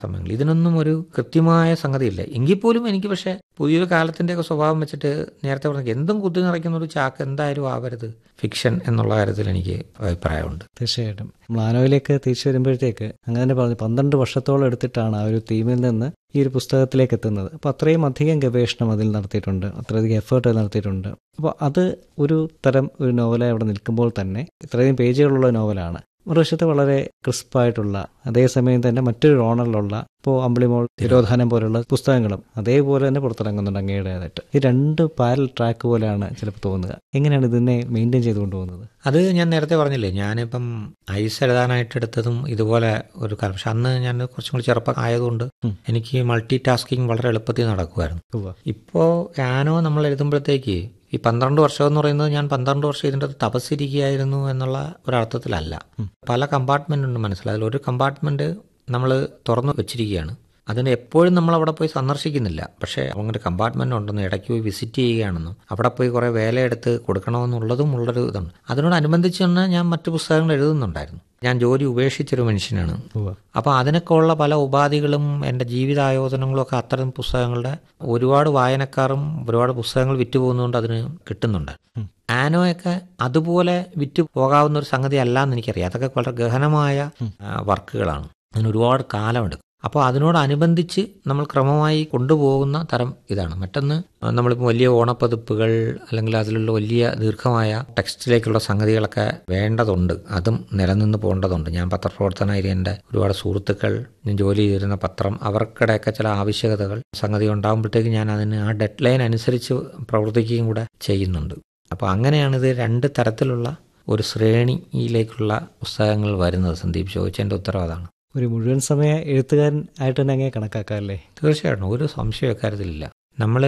സമയങ്ങൾ ഇതിനൊന്നും ഒരു കൃത്യമായ സംഗതിയില്ല എങ്കിൽ പോലും എനിക്ക് പക്ഷേ പുതിയൊരു കാലത്തിൻ്റെയൊക്കെ സ്വഭാവം വെച്ചിട്ട് നേരത്തെ പറഞ്ഞ എന്തും കുത്തി നിറയ്ക്കുന്ന ഒരു ചാക്ക് എന്തായാലും ആവരുത് ഫിക്ഷൻ എന്നുള്ള കാര്യത്തിൽ എനിക്ക് അഭിപ്രായമുണ്ട് തീർച്ചയായിട്ടും മ്ലാനോയിലേക്ക് തിരിച്ചു വരുമ്പോഴത്തേക്ക് അങ്ങനെ തന്നെ പറഞ്ഞു പന്ത്രണ്ട് വർഷത്തോളം എടുത്തിട്ടാണ് ആ ഒരു തീമിൽ നിന്ന് ഈ ഒരു പുസ്തകത്തിലേക്ക് എത്തുന്നത് അപ്പോൾ അത്രയും അധികം ഗവേഷണം അതിൽ നടത്തിയിട്ടുണ്ട് അത്രയധികം എഫേർട്ട് നടത്തിയിട്ടുണ്ട് അപ്പോൾ അത് ഒരു തരം ഒരു നോവലായി അവിടെ നിൽക്കുമ്പോൾ തന്നെ ഇത്രയധികം പേജുകളുള്ള നോവലാണ് മറുവശത്ത് വളരെ ക്രിസ്പായിട്ടുള്ള അതേസമയം തന്നെ മറ്റൊരു ഓണറിലുള്ള ഇപ്പോൾ അമ്പിളിമോൾ തിരോധാനം പോലുള്ള പുസ്തകങ്ങളും അതേപോലെ തന്നെ പുറത്തിറങ്ങുന്നുണ്ട് അങ്ങയുടേതായിട്ട് ഈ രണ്ട് പാരൽ ട്രാക്ക് പോലെയാണ് ചിലപ്പോൾ തോന്നുക എങ്ങനെയാണ് ഇതിനെ മെയിൻറ്റെയിൻ ചെയ്ത് കൊണ്ടുപോകുന്നത് അത് ഞാൻ നേരത്തെ പറഞ്ഞില്ലേ ഞാനിപ്പം ഐസ് എഴുതാനായിട്ട് എടുത്തതും ഇതുപോലെ ഒരു കാലം പക്ഷെ അന്ന് ഞാൻ കുറച്ചും കൂടി ചെറുപ്പം ആയതുകൊണ്ട് ഉം. എനിക്ക് മൾട്ടി ടാസ്കിങ് വളരെ എളുപ്പത്തിൽ നടക്കുമായിരുന്നു ഉവ്വ. ഇപ്പോൾ ഞാനോ നമ്മൾ എഴുതുമ്പോഴത്തേക്ക് ഈ പന്ത്രണ്ട് വർഷം എന്ന് പറയുന്നത് ഞാൻ പന്ത്രണ്ട് വർഷം ഇതിൻ്റെ അകത്ത് തപസ്സിരിക്കുകയായിരുന്നു എന്നുള്ള ഒരർത്ഥത്തിലല്ല പല കമ്പാർട്ട്മെൻ്റ് ഉണ്ട് മനസ്സിലായി അതിൽ ഒരു കമ്പാർട്ട്മെൻറ്റ് നമ്മൾ തുറന്നു വെച്ചിരിക്കുകയാണ് അതിന് എപ്പോഴും നമ്മൾ അവിടെ പോയി സന്ദർശിക്കുന്നില്ല പക്ഷേ അങ്ങനെ കമ്പാർട്ട്മെന്റ് ഉണ്ടെന്ന് ഇടയ്ക്ക് പോയി വിസിറ്റ് ചെയ്യുകയാണെന്നും അവിടെ പോയി കുറേ വേലയെടുത്ത് കൊടുക്കണമെന്നുള്ളതും ഉള്ളൊരു ഇതുണ്ട് അതിനോടനുബന്ധിച്ച് തന്നെ ഞാൻ മറ്റു പുസ്തകങ്ങൾ എഴുതുന്നുണ്ടായിരുന്നു ഞാൻ ജോലി ഉപേക്ഷിച്ചൊരു മനുഷ്യനാണ് ഉവ്വ. അപ്പോൾ അതിനൊക്കെ ഉള്ള പല ഉപാധികളും എൻ്റെ ജീവിതായോധനങ്ങളും ഒക്കെ അത്തരം പുസ്തകങ്ങളുടെ ഒരുപാട് വായനക്കാരും ഒരുപാട് പുസ്തകങ്ങൾ വിറ്റുപോകുന്നതുകൊണ്ട് അതിന് കിട്ടുന്നുണ്ട് ആനോയൊക്കെ അതുപോലെ വിറ്റ് പോകാവുന്ന ഒരു സംഗതി അല്ല എന്ന് എനിക്കറിയാം അതൊക്കെ വളരെ ഗഹനമായ ആ, വർക്കുകളാണ് അതിന് ഒരുപാട് കാലമെടുക്കും അപ്പോൾ അതിനോടനുബന്ധിച്ച് നമ്മൾ ക്രമമായി കൊണ്ടുപോകുന്ന തരം ഇതാണ് മറ്റൊന്ന് നമ്മളിപ്പോൾ വലിയ ഓണപ്പതിപ്പുകൾ അല്ലെങ്കിൽ അതിലുള്ള വലിയ ദീർഘമായ ടെക്സ്റ്റിലേക്കുള്ള സംഗതികളൊക്കെ വേണ്ടതുണ്ട് അതും നിലനിന്ന് പോകേണ്ടതുണ്ട് ഞാൻ പത്രപ്രവർത്തനമായി എൻ്റെ ഒരുപാട് സുഹൃത്തുക്കൾ ഞാൻ ജോലി ചെയ്തിരുന്ന പത്രം അവർക്കിടെയൊക്കെ ചില ആവശ്യകതകൾ സംഗതി ഉണ്ടാകുമ്പോഴത്തേക്ക് ഞാൻ അതിന് ആ ഡെഡ് ലൈൻ അനുസരിച്ച് പ്രവർത്തിക്കുകയും കൂടെ ചെയ്യുന്നുണ്ട് അപ്പോൾ അങ്ങനെയാണിത് രണ്ട് തരത്തിലുള്ള ഒരു ശ്രേണിയിലേക്കുള്ള പുസ്തകങ്ങൾ വരുന്നത് സന്ദീപ് ചോദിച്ചതിൻ്റെ ഉത്തരവ് അതാണ് ഒരു മുഴുവൻ സമയ എഴുത്തുകാരൻ ആയിട്ട് തന്നെ അങ്ങനെ കണക്കാക്കാമല്ലേ തീർച്ചയായിട്ടും ഒരു സംശയം ഇക്കാര്യത്തിലില്ല നമ്മൾ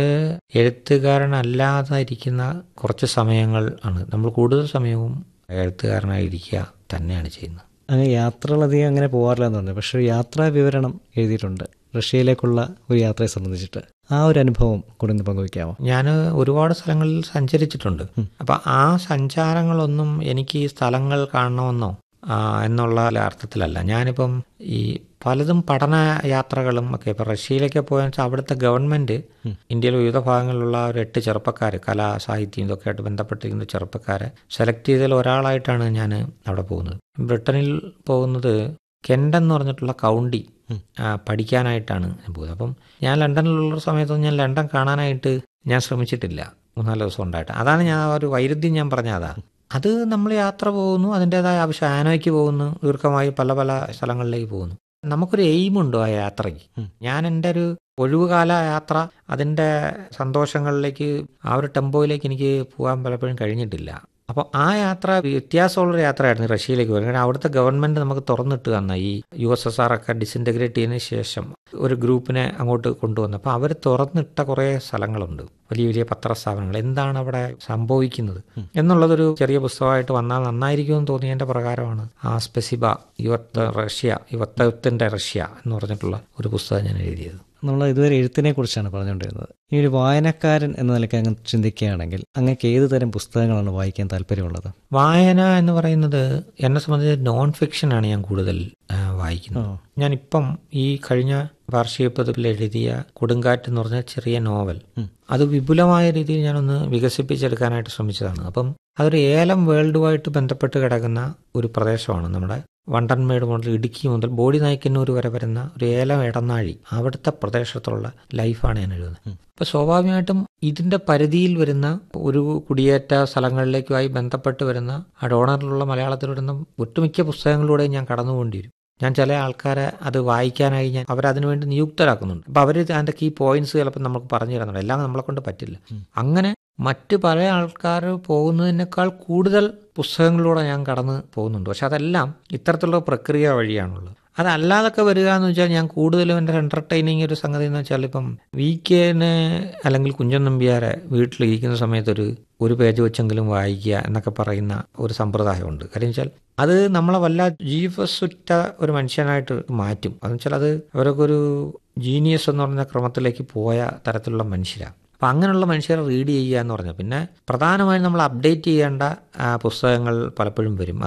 എഴുത്തുകാരനല്ലാതെ ഇരിക്കുന്ന കുറച്ച് സമയങ്ങൾ ആണ് നമ്മൾ കൂടുതൽ സമയവും എഴുത്തുകാരനായിരിക്കുക തന്നെയാണ് ചെയ്യുന്നത് അങ്ങനെ യാത്രകളധികം അങ്ങനെ പോകാറില്ല എന്ന് പറഞ്ഞു പക്ഷെ ഒരു യാത്രാ വിവരണം എഴുതിയിട്ടുണ്ട് റഷ്യയിലേക്കുള്ള ഒരു യാത്രയെ സംബന്ധിച്ചിട്ട് ആ ഒരു അനുഭവം കൂടെ ഒന്ന് പങ്കുവയ്ക്കാമോ ഞാൻ ഒരുപാട് സ്ഥലങ്ങളിൽ സഞ്ചരിച്ചിട്ടുണ്ട് അപ്പം ആ സഞ്ചാരങ്ങളൊന്നും എനിക്ക് ഈ സ്ഥലങ്ങൾ കാണണമെന്നോ ആ, എന്നുള്ള അർത്ഥത്തിലല്ല ഞാനിപ്പം ഈ പലതും പഠന യാത്രകളും ഒക്കെ ഇപ്പം റഷ്യയിലൊക്കെ പോയെന്ന് വെച്ചാൽ അവിടുത്തെ ഗവൺമെൻറ് ഇന്ത്യയിലെ വിവിധ ഭാഗങ്ങളിലുള്ള ഒരു എട്ട് ചെറുപ്പക്കാർ കലാ സാഹിത്യം ഇതൊക്കെ ആയിട്ട് ബന്ധപ്പെട്ടിരിക്കുന്ന ചെറുപ്പക്കാരെ സെലക്ട് ചെയ്തതിൽ ഒരാളായിട്ടാണ് ഞാൻ അവിടെ പോകുന്നത് ബ്രിട്ടനിൽ പോകുന്നത് കെൻഡ് എന്ന് പറഞ്ഞിട്ടുള്ള കൗണ്ടി ആ, പഠിക്കാനായിട്ടാണ് ഞാൻ പോകുന്നത് അപ്പം ഞാൻ ലണ്ടനിലുള്ള സമയത്തൊന്നും ഞാൻ ലണ്ടൻ കാണാനായിട്ട് ഞാൻ ശ്രമിച്ചിട്ടില്ല മൂന്നാല് ദിവസം ഉണ്ടായിട്ട് അതാണ് ഞാൻ ആ ഒരു വൈരുദ്ധ്യം ഞാൻ പറഞ്ഞ അതാ അത് നമ്മൾ യാത്ര പോകുന്നു അതിൻ്റെതായ ആവശ്യം ആനോയ്ക്ക് പോകുന്നു ദീർഘമായി പല പല സ്ഥലങ്ങളിലേക്ക് പോകുന്നു നമുക്കൊരു എയിമുണ്ടോ ആ യാത്രയ്ക്ക് ഞാൻ എൻ്റെ ഒരു ഒഴിവുകാല യാത്ര അതിൻ്റെ സന്തോഷങ്ങളിലേക്ക് ആ ഒരു ടെമ്പോയിലേക്ക് എനിക്ക് പോകാൻ പലപ്പോഴും കഴിഞ്ഞിട്ടില്ല അപ്പോൾ ആ യാത്ര വ്യത്യാസമുള്ളൊരു യാത്രയായിരുന്നു റഷ്യയിലേക്ക് പോകുന്നത് കാരണം അവിടുത്തെ ഗവൺമെൻറ് നമുക്ക് തുറന്നിട്ട് തന്ന ഈ യു എസ് എസ് ആർ ഒക്കെ ഡിസിൻറ്റഗ്രേറ്റ് ചെയ്തതിന് ശേഷം ഒരു ഗ്രൂപ്പിനെ അങ്ങോട്ട് കൊണ്ടുവന്നു അപ്പോൾ അവർ തുറന്നിട്ട കുറേ സ്ഥലങ്ങളുണ്ട് വലിയ വലിയ പത്രസ്ഥാപനങ്ങൾ എന്താണ് അവിടെ സംഭവിക്കുന്നത് എന്നുള്ളതൊരു ചെറിയ പുസ്തകമായിട്ട് വന്നാൽ നന്നായിരിക്കുമെന്ന് തോന്നിയതിൻ്റെ പ്രകാരമാണ് ആ സ്പെസിബ യുവത്ത് റഷ്യ യുവത്വത്തിൻ്റെ റഷ്യ എന്ന് പറഞ്ഞിട്ടുള്ള ഒരു പുസ്തകം ഞാൻ എഴുതിയത് നമ്മൾ ഇതുവരെ എഴുത്തിനെ കുറിച്ചാണ് പറഞ്ഞുകൊണ്ടിരുന്നത് ഈ ഒരു വായനക്കാരൻ എന്ന നിലയ്ക്ക് അങ്ങ് ചിന്തിക്കുകയാണെങ്കിൽ അങ്ങക്ക് ഏത് തരം പുസ്തകങ്ങളാണ് വായിക്കാൻ താല്പര്യമുള്ളത് വായന എന്ന് പറയുന്നത് എന്നെ സംബന്ധിച്ച് നോൺ ഫിക്ഷനാണ് ഞാൻ കൂടുതൽ ആ, വായിക്കുന്നത് ഓ. ഞാനിപ്പം ഈ കഴിഞ്ഞ വാർഷിക പതിപ്പിൽ എഴുതിയ കൊടുങ്കാറ്റ് എന്ന് പറഞ്ഞ ചെറിയ നോവൽ അത് വിപുലമായ രീതിയിൽ ഞാനൊന്ന് വികസിപ്പിച്ചെടുക്കാനായിട്ട് ശ്രമിച്ചതാണ് അപ്പം അതൊരു ഏലം വേൾഡുമായിട്ട് ബന്ധപ്പെട്ട് കിടക്കുന്ന ഒരു പ്രദേശമാണ് നമ്മുടെ വണ്ടൻമേട് മുതൽ ഇടുക്കി മുതൽ ബോഡി നായ്ക്കന്നൂർ വരെ വരുന്ന ഒരു ഏലം ഇടനാഴി അവിടുത്തെ പ്രദേശത്തുള്ള ലൈഫാണ് ഞാൻ എഴുതുന്നത് അപ്പൊ സ്വാഭാവികമായിട്ടും ഇതിന്റെ പരിധിയിൽ വരുന്ന ഒരു കുടിയേറ്റ സ്ഥലങ്ങളിലേക്കുമായി ബന്ധപ്പെട്ട് വരുന്ന ആ ഡോണറിലുള്ള മലയാളത്തിൽ വരുന്ന ഒട്ടുമിക്ക പുസ്തകങ്ങളിലൂടെ ഞാൻ കടന്നുപോകേണ്ടി വരും ഞാൻ ചില ആൾക്കാരെ അത് വായിക്കാനായി ഞാൻ അവരതിനു വേണ്ടി നിയുക്തരാക്കുന്നുണ്ട് അപ്പൊ അവർ അതിന്റെ കീ പോയിന്റ്സ് ചിലപ്പോൾ നമുക്ക് പറഞ്ഞു തരുന്നുണ്ട് എല്ലാം നമ്മളെ കൊണ്ട് പറ്റില്ല അങ്ങനെ മറ്റ് പല ആൾക്കാർ പോകുന്നതിനേക്കാൾ കൂടുതൽ പുസ്തകങ്ങളിലൂടെ ഞാൻ കടന്ന് പോകുന്നുണ്ട് പക്ഷെ അതെല്ലാം ഇത്തരത്തിലുള്ള പ്രക്രിയ വഴിയാണുള്ളത് അതല്ലാതൊക്കെ വരിക എന്ന് വെച്ചാൽ ഞാൻ കൂടുതലും എൻ്റെ എൻ്റർടൈനിങ് ഒരു സംഗതി എന്ന് വെച്ചാൽ ഇപ്പം വി കെനെ അല്ലെങ്കിൽ കുഞ്ചൻ നമ്പ്യാരെ വീട്ടിലിരിക്കുന്ന സമയത്തൊരു ഒരു പേജ് വെച്ചെങ്കിലും വായിക്കുക എന്നൊക്കെ പറയുന്ന ഒരു സമ്പ്രദായമുണ്ട് കാര്യം വെച്ചാൽ അത് നമ്മളെ വല്ല ജീവസുറ്റ ഒരു മനുഷ്യനായിട്ട് മാറ്റും അതെന്ന് വെച്ചാൽ അത് അവരൊക്കെ ഒരു ജീനിയസ് എന്ന് പറഞ്ഞ ക്രമത്തിലേക്ക് പോയ തരത്തിലുള്ള മനുഷ്യരാണ് അപ്പം അങ്ങനെയുള്ള മനുഷ്യരെ റീഡ് ചെയ്യുക എന്ന് പറഞ്ഞാൽ പിന്നെ പ്രധാനമായും നമ്മൾ അപ്ഡേറ്റ് ചെയ്യേണ്ട ആ, പുസ്തകങ്ങൾ പലപ്പോഴും വരും അത്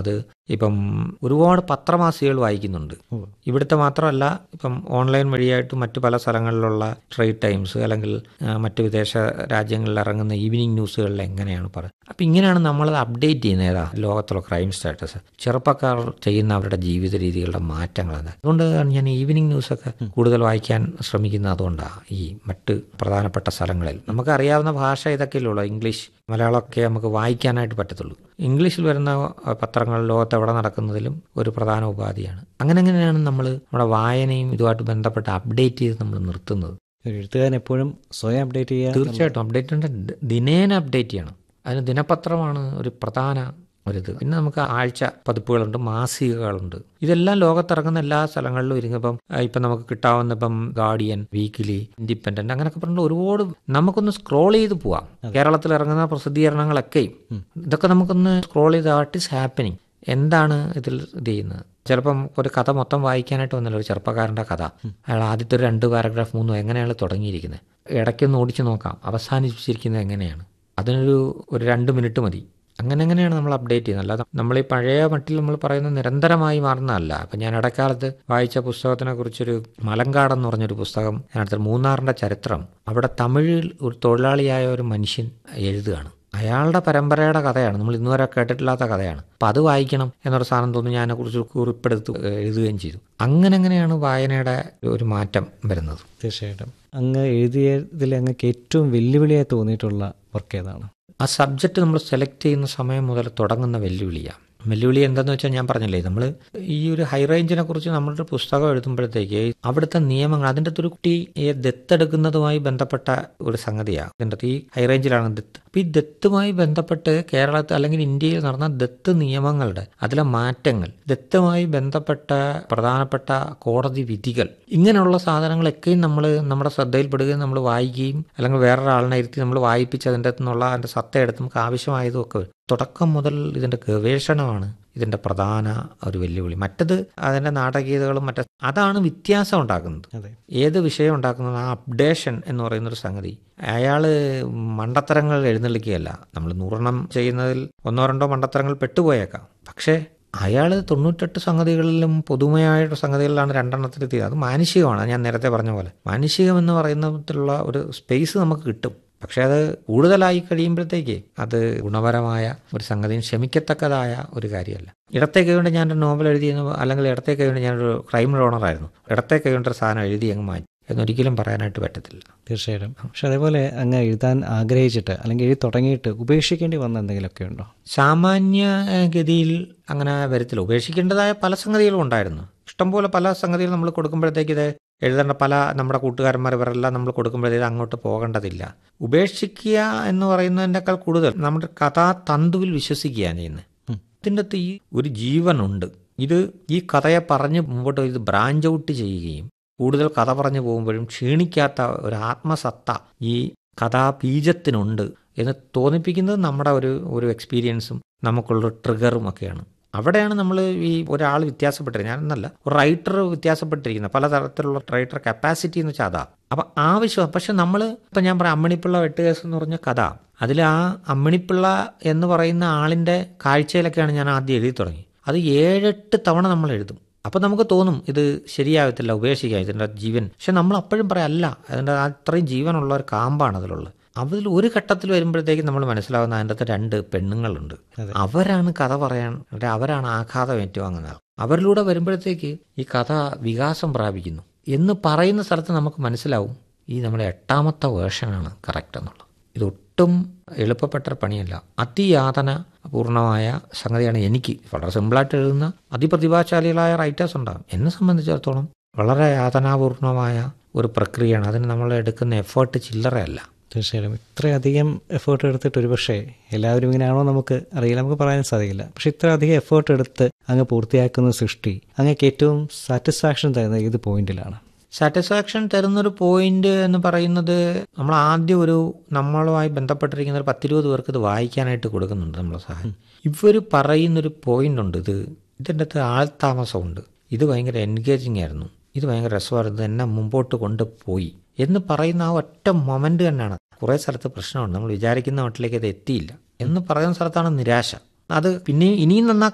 ഇപ്പം ഒരുപാട് പത്രമാസികകൾ വായിക്കുന്നുണ്ട് ഓ. ഇവിടുത്തെ മാത്രമല്ല ഇപ്പം ഓൺലൈൻ വഴിയായിട്ട് മറ്റു പല സ്ഥലങ്ങളിലുള്ള ട്രേഡ് ടൈംസ് അല്ലെങ്കിൽ ആ, മറ്റ് വിദേശ രാജ്യങ്ങളിൽ ഇറങ്ങുന്ന ഈവനിങ് ന്യൂസുകളിൽ എങ്ങനെയാണ് പറയുന്നത് അപ്പം ഇങ്ങനെയാണ് നമ്മളത് അപ്ഡേറ്റ് ചെയ്യുന്നത് ഏതാ ലോകത്തുള്ള ക്രൈം സ്റ്റാറ്റസ് ചെറുപ്പക്കാർ ചെയ്യുന്ന അവരുടെ ജീവിത രീതികളുടെ മാറ്റങ്ങൾ എന്താ അതുകൊണ്ടാണ് ഞാൻ ഈവനിങ് ന്യൂസൊക്കെ കൂടുതൽ വായിക്കാൻ ശ്രമിക്കുന്നത് അതുകൊണ്ടാണ് ഈ മറ്റ് പ്രധാനപ്പെട്ട സ്ഥലങ്ങളിൽ നമുക്കറിയാവുന്ന ഭാഷ ഇതൊക്കെയല്ലേ ഉള്ളൂ ഇംഗ്ലീഷ് മലയാളമൊക്കെ നമുക്ക് വായിക്കാനായിട്ട് പറ്റത്തുള്ളൂ ഇംഗ്ലീഷിൽ വരുന്ന ആ, പത്രങ്ങൾ ലോകത്ത് എവിടെ നടക്കുന്നതിലും ഒരു പ്രധാന ഉപാധിയാണ് അങ്ങനെ അങ്ങനെയാണ് നമ്മൾ നമ്മുടെ വായനയും ഇതുമായിട്ട് ബന്ധപ്പെട്ട് അപ്ഡേറ്റ് ചെയ്ത് നമ്മൾ നിർത്തുന്നത് ഒരു എഴുത്തുകാരൻ എപ്പോഴും സ്വയം അപ്ഡേറ്റ് ചെയ്യുക തീർച്ചയായിട്ടും അപ്ഡേറ്റ് ഉണ്ട് ദ- ദിനേന അപ്ഡേറ്റ് ചെയ്യണം അതിന് ദിനപത്രമാണ് ഒരു പ്രധാന ഒരിത് പിന്നെ നമുക്ക് ആഴ്ച പതിപ്പുകളുണ്ട് മാസികകളുണ്ട് ഇതെല്ലാം ലോകത്തിറങ്ങുന്ന എല്ലാ സ്ഥലങ്ങളിലും ഇരുന്ന് ഇപ്പം ആ, ഇപ്പം നമുക്ക് കിട്ടാവുന്ന ഇപ്പം ഗാർഡിയൻ വീക്കിലി ഇൻഡിപെൻഡന്റ് അങ്ങനെയൊക്കെ പറഞ്ഞിട്ട് ഒരുപാട് നമുക്കൊന്ന് സ്ക്രോൾ ചെയ്ത് പോവാം കേരളത്തിൽ ഇറങ്ങുന്ന പ്രസിദ്ധീകരണങ്ങളൊക്കെയും ഇതൊക്കെ നമുക്കൊന്ന് സ്ക്രോൾ ചെയ്ത് വാട്ട് ഈസ് ഹാപ്പനിങ് എന്താണ് ഇതിൽ ഇത് ചെയ്യുന്നത് ചിലപ്പം ഒരു കഥ മൊത്തം വായിക്കാനായിട്ട് വന്നല്ലോ ഒരു ചെറുപ്പക്കാരൻ്റെ കഥ അയാൾ ആദ്യത്തെ ഒരു രണ്ട് പാരഗ്രാഫ് മൂന്നും എങ്ങനെയാണ് തുടങ്ങിയിരിക്കുന്നത് ഇടയ്ക്കൊന്ന് ഓടിച്ചു നോക്കാം അവസാനിപ്പിച്ചിരിക്കുന്നത് എങ്ങനെയാണ് അതിനൊരു ഒരു രണ്ട് മിനിറ്റ് മതി അങ്ങനെ അങ്ങനെയാണ് നമ്മൾ അപ്ഡേറ്റ് ചെയ്യുന്നത് അല്ലാതെ നമ്മൾ ഈ പഴയ മട്ടിൽ നമ്മൾ പറയുന്നത് നിരന്തരമായി മാറുന്നതല്ല അപ്പം ഞാൻ ഇടക്കാലത്ത് വായിച്ച പുസ്തകത്തിനെ കുറിച്ചൊരു മലങ്കാടെന്ന് പറഞ്ഞൊരു പുസ്തകം ഞാനടുത്ത മൂന്നാറിൻ്റെ ചരിത്രം അവിടെ തമിഴിൽ ഒരു തൊഴിലാളിയായ ഒരു മനുഷ്യൻ എഴുതുകയാണ് അയാളുടെ പരമ്പരയുടെ കഥയാണ് നമ്മൾ ഇന്നുവരെ കേട്ടിട്ടില്ലാത്ത കഥയാണ് അപ്പം അത് വായിക്കണം എന്നൊരു സാധനം തോന്നി ഞാൻ അതിനെക്കുറിച്ച് കുറിപ്പെടുത്ത് എഴുതുകയും ചെയ്തു അങ്ങനെ അങ്ങനെയാണ് വായനയുടെ ഒരു മാറ്റം വരുന്നത് തീർച്ചയായിട്ടും അങ്ങ് എഴുതിയതിൽ അങ്ങക്ക് ഏറ്റവും വെല്ലുവിളിയായി തോന്നിയിട്ടുള്ള വർക്ക് ഏതാണ് ആ സബ്ജക്റ്റ് നമ്മൾ സെലക്ട് ചെയ്യുന്ന സമയം മുതൽ തുടങ്ങുന്ന വെല്ലുവിളിയാണ് വെല്ലുവിളി എന്താന്ന് വെച്ചാൽ ഞാൻ പറഞ്ഞില്ലേ നമ്മൾ ഈ ഒരു ഹൈ റേഞ്ചിനെ കുറിച്ച് നമ്മളൊരു പുസ്തകം എഴുതുമ്പോഴത്തേക്ക് അവിടുത്തെ നിയമങ്ങൾ അതിൻ്റെ അകത്ത് ഒരു കുട്ടിയെ ദത്തെടുക്കുന്നതുമായി ബന്ധപ്പെട്ട ഒരു സംഗതിയാണ് ഇതിൻ്റെ അകത്ത് ഈ ഹൈ റേഞ്ചിലാണ് ദത്ത് അപ്പം ഈ ദത്തുമായി ബന്ധപ്പെട്ട് കേരളത്തിൽ അല്ലെങ്കിൽ ഇന്ത്യയിൽ നടന്ന ദത്ത് നിയമങ്ങളുടെ അതിലെ മാറ്റങ്ങൾ ദത്തുമായി ബന്ധപ്പെട്ട പ്രധാനപ്പെട്ട കോടതി വിധികൾ ഇങ്ങനെയുള്ള സാധനങ്ങളൊക്കെയും നമ്മൾ നമ്മുടെ ശ്രദ്ധയിൽപ്പെടുകയും നമ്മൾ വായിക്കുകയും അല്ലെങ്കിൽ വേറൊരാളിനെ ഇരുത്തി നമ്മൾ വായിപ്പിച്ച് അതിൻ്റെ അകത്തുനിന്നുള്ള അതിൻ്റെ സത്ത എടുത്ത് നമുക്ക് ആവശ്യമായതും ഒക്കെ വരും. തുടക്കം മുതൽ ഇതിൻ്റെ ഗവേഷണമാണ് ഇതിൻ്റെ പ്രധാന ഒരു വെല്ലുവിളി മറ്റത് അതിൻ്റെ നാടകീയതകളും മറ്റേ അതാണ് വ്യത്യാസം ഉണ്ടാക്കുന്നത് അതെ ഏത് വിഷയം ഉണ്ടാക്കുന്നത് ആ അപ്ഡേഷൻ എന്ന് പറയുന്നൊരു സംഗതി അയാൾ മണ്ടത്തരങ്ങൾ എഴുന്നള്ളിക്കുകയല്ല നമ്മൾ നൂറെണ്ണം ചെയ്യുന്നതിൽ ഒന്നോ രണ്ടോ മണ്ടത്തരങ്ങൾ പെട്ടുപോയേക്കാം പക്ഷേ അയാൾ തൊണ്ണൂറ്റെട്ട് സംഗതികളിലും പൊതുമയായിട്ട് സംഗതികളിലാണ് രണ്ടെണ്ണത്തിൽ എത്തിയത് അത് മാനുഷികമാണ് അത് ഞാൻ നേരത്തെ പറഞ്ഞ പോലെ മാനുഷികം എന്ന് പറയുന്നതിലുള്ള ഒരു സ്പേസ് നമുക്ക് കിട്ടും പക്ഷേ അത് കൂടുതലായി കഴിയുമ്പോഴത്തേക്ക് അത് ഗുണപരമായ ഒരു സംഗതിയും ക്ഷമിക്കത്തക്കതായ ഒരു കാര്യമല്ല ഇടത്തെ കൈകൊണ്ട് ഞാനൊരു നോവൽ എഴുതിയെന്ന് അല്ലെങ്കിൽ ഇടത്തെ കൈകൊണ്ട് ഞാനൊരു ക്രൈം റോണറായിരുന്നു ഇടത്തെ കൈകൊണ്ട് ഒരു സാധനം എഴുതി അങ്ങ് മാറ്റി എന്നൊരിക്കലും പറയാനായിട്ട് പറ്റത്തില്ല തീർച്ചയായിട്ടും പക്ഷെ അതേപോലെ അങ്ങ് എഴുതാൻ ആഗ്രഹിച്ചിട്ട് അല്ലെങ്കിൽ എഴുതി തുടങ്ങിയിട്ട് ഉപേക്ഷിക്കേണ്ടി വന്ന എന്തെങ്കിലുമൊക്കെ ഉണ്ടോ സാമാന്യ ഏഹ്, ഗതിയിൽ അങ്ങനെ വരത്തില്ല ഉപേക്ഷിക്കേണ്ടതായ പല സംഗതികളും ഉണ്ടായിരുന്നു ഇഷ്ടംപോലെ പല സംഗതികൾ നമ്മൾ കൊടുക്കുമ്പോഴത്തേക്ക് ഇത് എഴുതേണ്ട പല നമ്മുടെ കൂട്ടുകാരന്മാർ ഇവരെല്ലാം നമ്മൾ കൊടുക്കുമ്പോഴത്തേക്ക് അങ്ങോട്ട് പോകേണ്ടതില്ല ഉപേക്ഷിക്കുക എന്ന് പറയുന്നതിനേക്കാൾ കൂടുതൽ നമ്മുടെ കഥാ തന്തുവിൽ വിശ്വസിക്കുകയാണ് ചെയ്യുന്നത് ഇതിൻ്റെ അകത്ത് ഈ ഒരു ജീവനുണ്ട് ഇത് ഈ കഥയെ പറഞ്ഞ് മുമ്പോട്ട് ഇത് ബ്രാഞ്ച് ഔട്ട് ചെയ്യുകയും കൂടുതൽ കഥ പറഞ്ഞു പോകുമ്പോഴും ക്ഷീണിക്കാത്ത ഒരു ആത്മസത്ത ഈ കഥാബീജത്തിനുണ്ട് എന്ന് തോന്നിപ്പിക്കുന്നത് നമ്മുടെ ഒരു ഒരു എക്സ്പീരിയൻസും നമുക്കുള്ള ട്രിഗറും ഒക്കെയാണ് അവിടെയാണ് നമ്മൾ ഈ ഒരാൾ വ്യത്യാസപ്പെട്ടിരിക്കുന്നത് ഞാനെന്നല്ല ഒരു റൈറ്റർ വ്യത്യാസപ്പെട്ടിരിക്കുന്നത് പലതരത്തിലുള്ള റൈറ്റർ കപ്പാസിറ്റി എന്ന് വെച്ചാൽ അതാ അപ്പം ആവശ്യം പക്ഷെ നമ്മൾ ഇപ്പം ഞാൻ പറയാം അമ്മിണിപ്പിള്ള വെട്ടുകേസ് എന്ന് പറഞ്ഞ കഥ അതിൽ ആ അമ്മിണിപ്പിള്ള എന്ന് പറയുന്ന ആളിൻ്റെ കാഴ്ചയിലൊക്കെയാണ് ഞാൻ ആദ്യം എഴുതി തുടങ്ങി അത് ഏഴെട്ട് തവണ നമ്മൾ എഴുതും അപ്പം നമുക്ക് തോന്നും ഇത് ശരിയാകത്തില്ല ഉപേക്ഷിക്കാം ഇതിൻ്റെ ജീവൻ പക്ഷെ നമ്മൾ അപ്പോഴും പറയാം അല്ല അതിൻ്റെ അത്രയും ജീവനുള്ള ഒരു കാമ്പാണ് അതിലുള്ളത് അതിൽ ഒരു ഘട്ടത്തിൽ വരുമ്പോഴത്തേക്കും നമ്മൾ മനസ്സിലാവുന്ന അതിൻ്റെ അകത്ത് രണ്ട് പെണ്ണുങ്ങളുണ്ട് അവരാണ് കഥ പറയാൻ അല്ലെ അവരാണ് ആഘാതം ഏറ്റുവാങ്ങുന്നത് അവരിലൂടെ വരുമ്പോഴത്തേക്ക് ഈ കഥ വികാസം പ്രാപിക്കുന്നു എന്ന് പറയുന്ന സ്ഥലത്ത് നമുക്ക് മനസ്സിലാവും ഈ നമ്മുടെ എട്ടാമത്തെ വേർഷനാണ് കറക്റ്റ് എന്നുള്ളത് ഇതൊട്ടും എളുപ്പപ്പെട്ട ഒരു പണിയല്ല അതിയാതന പൂർണ്ണമായ സംഗതിയാണ് എനിക്ക് വളരെ സിമ്പിളായിട്ട് എഴുതുന്ന അതിപ്രതിഭാശാലികളായ റൈറ്റേഴ്സ് ഉണ്ടാകും എന്നെ സംബന്ധിച്ചിടത്തോളം വളരെ യാതനാപൂർണമായ ഒരു പ്രക്രിയയാണ് അതിന് നമ്മൾ എടുക്കുന്ന എഫേർട്ട് ചില്ലറയല്ല തീർച്ചയായും ഇത്രയധികം എഫേർട്ട് എടുത്തിട്ട് ഒരുപക്ഷെ എല്ലാവരും ഇങ്ങനെയാണോ നമുക്ക് അറിയില്ല നമുക്ക് പറയാൻ സാധിക്കില്ല പക്ഷെ ഇത്രയധികം എഫേർട്ട് എടുത്ത് അങ്ങ് പൂർത്തിയാക്കുന്ന സൃഷ്ടി അങ്ങക്ക് ഏറ്റവും സാറ്റിസ്ഫാക്ഷൻ തരുന്നത് ഏത് പോയിന്റിലാണ് സാറ്റിസ്ഫാക്ഷൻ തരുന്നൊരു പോയിന്റ് എന്ന് പറയുന്നത് നമ്മൾ ആദ്യം ഒരു നമ്മളുമായി ബന്ധപ്പെട്ടിരിക്കുന്ന ഒരു പത്തിരുപത് പേർക്ക് ഇത് വായിക്കാനായിട്ട് കൊടുക്കുന്നുണ്ട് നമ്മളെ സഹായം ഇവർ പറയുന്നൊരു പോയിന്റ് ഉണ്ട് ഇത് ഇതിൻ്റെ അകത്ത് ആൾതാമസമുണ്ട് ഇത് ഭയങ്കര എൻഗേജിങ് ആയിരുന്നു ഇത് ഭയങ്കര രസമായിരുന്നു ഇത് എന്നെ മുമ്പോട്ട് കൊണ്ടുപോയി എന്ന് പറയുന്ന ആ ഒറ്റ മൊമെന്റ് തന്നെയാണ് കുറേ സ്ഥലത്ത് പ്രശ്നമുണ്ട് നമ്മൾ വിചാരിക്കുന്ന മട്ടിലേക്ക് ഇത് എത്തിയില്ല എന്ന് പറയുന്ന സ്ഥലത്താണ് നിരാശ അത് പിന്നെയും ഇനിയും നന്നാക്കാം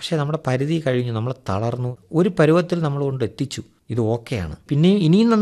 പക്ഷേ നമ്മുടെ പരിധി കഴിഞ്ഞു നമ്മൾ തളർന്നു ഒരു പരുവത്തിൽ നമ്മൾ കൊണ്ട് എത്തിച്ചു ഇത് ഓക്കെയാണ് പിന്നെയും ഇനിയും